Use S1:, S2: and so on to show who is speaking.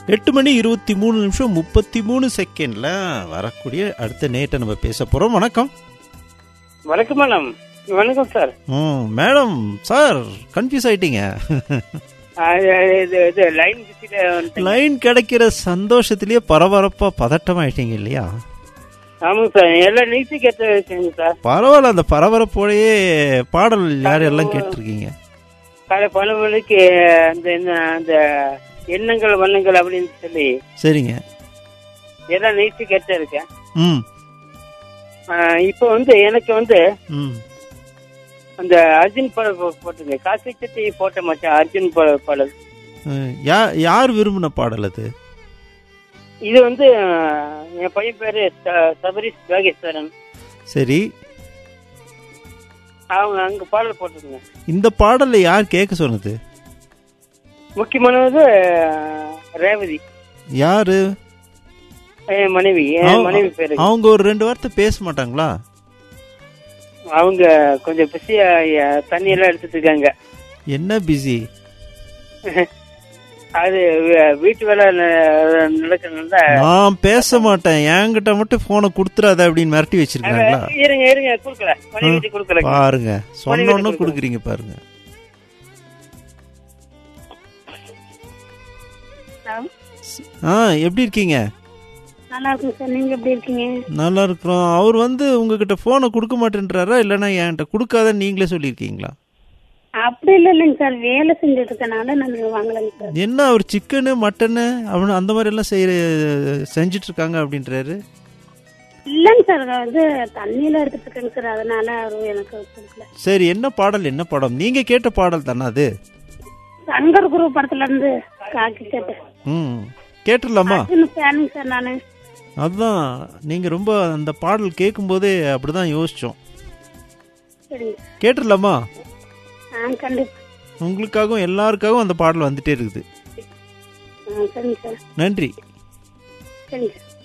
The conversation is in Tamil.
S1: எட்டு மணி இருபத்தி மூணு நிமிஷம் முப்பத்தி மூணு செகண்ட்ல வரக்கூடிய அடுத்த நேட்டை நம்ம பேச போறோம் வணக்கம்
S2: வணக்கம் மேடம் வணக்கம் சார்
S1: ம் மேடம் சார் கன்ஃபியூஸ் ஆயிட்டீங்க
S2: ஆ, இது இது லைன் பிஸியில் வந்துட்டேன்
S1: லைன் கிடைக்கிற சந்தோஷத்திலேயே பரபரப்பா பதட்டம் ஆயிட்டீங்க இல்லையா
S2: ஆமாங்க சார் எல்லாம் நீச்சி கேட்ட வச்சுங்க சார்
S1: பரவாயில்ல அந்த பரபரப்போடையே பாடல் யார் எல்லாம் கேட்டிருக்கீங்க
S2: காலை பல மணிக்கு அந்த என்ன அந்த எண்ணங்கள் வண்ணங்கள் அப்படின்னு சொல்லி
S1: சரிங்க
S2: எல்லாம் நீச்சி கேட்ட இருக்கேன்
S1: ம்
S2: ஆ, இப்போ வந்து எனக்கு வந்து
S1: ம்
S2: அந்த அர்ஜுன் படம் போ- போட்டுங்க காசி சட்டி போட்ட மச்சான் அர்ஜுன் ப- படம்
S1: ம். யா- யார் விரும்பின பாடல் அது
S2: இது வந்து ஆ, என் பையன் பேரு ச- சபரிஷ் நாகேஸ்வரன்
S1: சரி
S2: அவங்க அங்க பாடல் போட்டுருங்க
S1: இந்த பாடல்ல யார் கேட்க சொன்னது
S2: முக்கியமானது ஆ, ரேவதி
S1: யாரு
S2: என் மனைவி
S1: அவங்க-
S2: என் மனைவி பேரு
S1: அவங்க ஒரு ரெண்டு வார்த்தை பேச மாட்டாங்களா
S2: அவங்க கொஞ்சம் பிஸியா தண்ணி எல்லாம் எடுத்துட்டு இருக்காங்க
S1: என்ன பிஸி
S2: அது வீ- வீட்டு வேலை ந- நடக்கிறதுனால
S1: நான் பேச மாட்டேன் என்கிட்ட மட்டும் போனை கொடுத்துறாத அப்படின்னு மிரட்டி வச்சிருக்காங்களா
S2: இருங்க இருங்க குடுக்கல மனைவி குடுக்கல
S1: பாருங்க சொன்னோன்னு கொடுக்குறீங்க பாருங்க ஆ எப்படி இருக்கீங்க
S3: நல்லா இருக்கும் சார் நீங்க எப்படி இருக்கீங்க
S1: நல்லா இருக்கிறோம் அவர் வந்து உங்ககிட்ட போனை கொடுக்க மாட்டேன்றாரா இல்லைன்னா என்கிட்ட கொடுக்காத நீங்களே சொல்லியிருக்கீங்களா
S3: அப்படி இல்ல இல்லைங்க சார் வேலை செஞ்சுட்டு இருக்கனால நாங்க வாங்கலைங்க சார்
S1: என்ன அவர் சிக்கனு மட்டனு அவனு அந்த மாதிரி எல்லாம் செய்ய செஞ்சுட்டு இருக்காங்க அப்படின்றாரு
S3: இல்லைங்க சார் வந்து தண்ணியில எடுத்துட்டு இருக்கேங்க சார் அதனால அவரு எனக்கு கொடுக்கல
S1: சரி என்ன பாடல் என்ன படம் நீங்க கேட்ட பாடல் தானே அது
S3: சங்கர் குரு படத்துல இருந்து காக்கி கேட்டேன்
S1: ம் கேட்டுடலாமா
S3: ஃபேனுங்க சார் நானு
S1: அதுதான் நீங்க ரொம்ப அந்த பாடல் கேட்கும்போதே அப்படிதான் யோசிச்சோம்
S3: சரிங்க
S1: கேட்டுடலாமா
S3: ஆ கண்டிப்பா
S1: உங்களுக்காகவும் எல்லாருக்காகவும் அந்த பாடல் வந்துட்டே இருக்குது
S3: ஆ சரிங்க சார்
S1: நன்றி
S3: சரிங்க சார்